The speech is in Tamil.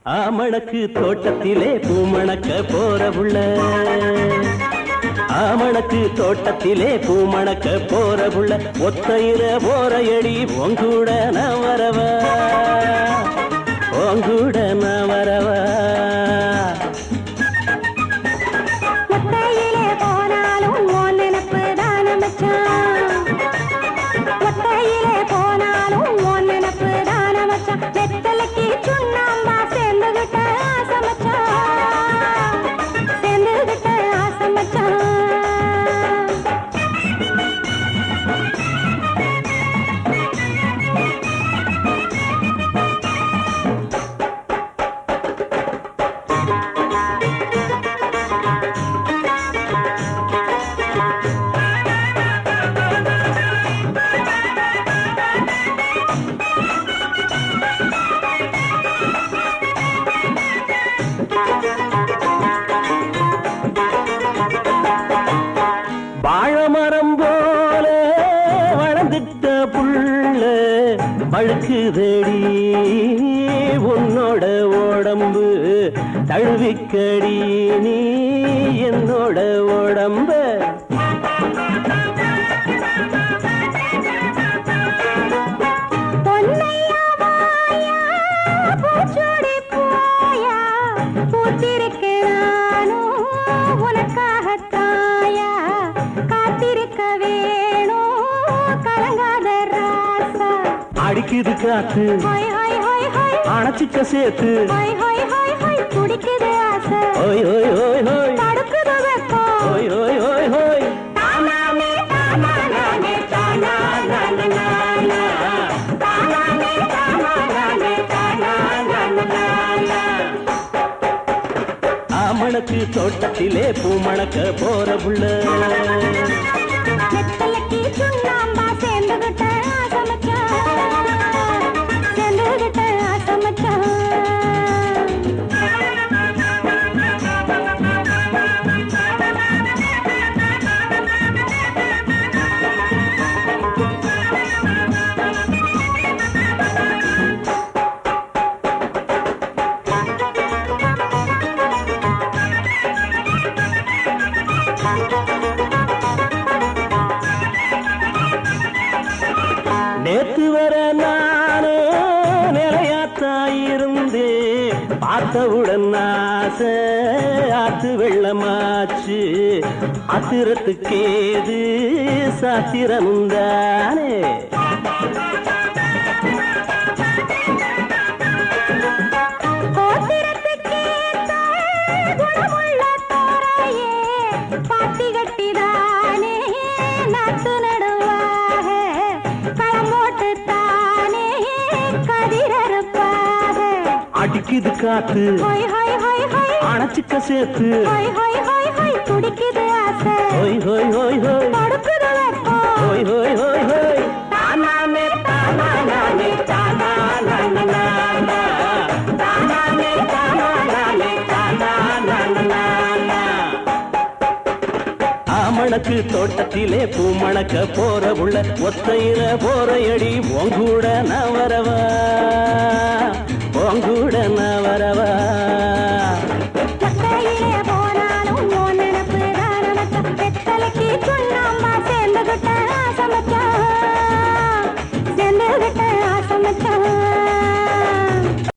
ஆமணக்கு தோட்டத்திலே பூமணக்க போற புள்ள ஆமணக்கு தோட்டத்திலே பூமணக்க போற புள்ள ஒத்தையில போற எடி உங்கூட நான் வரவா உங்கூட நான் வரவா ஒத்தையிலே போனாலும் உன் நினப்பு தான மச்சான் ஒத்தையிலே போனாலும் உன் நினப்பு தான மச்சான் வெத்தலைக்கு சுண்ணாம்பா சேர்ந்துகிட்ட ஆசை மச்சான் சேர்ந்துகிட்ட ஆசை மச்சான் வாழமரம் போல வளர்ந்துட்ட புள்ள வழுக்குதடி உன்னோட உடம்பு தழுவிக்கடி நீ என்னோட உடம்ப பொன்னையா வாயா, பூச்சோடி போயா, பூத்திருக்க நானும் உனக்காகத்தாயா, காத்திருக்க வேணும் கலங்காத ராசா. அடிக்குது காத்து ஹொய், ஹொய், ஹொய், ஹொய், அணைச்சிக்க சேர்த்து ஹொய், ஹொய், ஹொய், ஹொய், துடிக்குது ஆசை. ஓய் ஓய் ஓய் ஓய் தடுக்குது வெப்பம். ஓய் ஓய் ஓய் ஓய் தானானே, தானானானே, தானானானானா. தானானே, தானானானே, தானானானானா. ஆமணக்கு தோட்டத்திலே பூமணக்க போற புள்ள வெத்தலைக்கு சுண்ணாம்பா சேர்ந்துகிட்ட ஆசை மச்சான். சேர்ந்துகிட்ட ஆசை மச்சான். நேத்து வர நானே நிலையாத்தாயிருந்தே பார்த்தவுடன் ஆசை ஆத்து வெள்ளமாச்சு ஆத்திரத்துக்கேது சாத்திரமுந்தானே கோத்திரத்துக்கேத்த குணமுள்ள தோரையே, பாத்தி கட்டிதானே நாத்து நடுவாக, களம் போட்டுத்தானே கதிரறுப்பாக. அடிக்குது காத்து ஹொய், ஹொய், ஹொய், ஹொய், அணைச்சிக்க சேர்த்து ஹொய், ஹொய், ஹொய், ஹொய், துடிக்குது ஆசை. ஹோய் ஹோய் ஹோய் ஹோய் தடுக்குது வெப்பம். ஹோய் ஹோய் ஹோய் ஹோய் தானானே, தானானானே, தானானானானா. தானானே, தானானானே, தானானானானா. ஆமணக்கு தோட்டத்திலே பூமணக்க போற உள்ள ஒத்தையில போற எடி உங்கூட நான் வரவா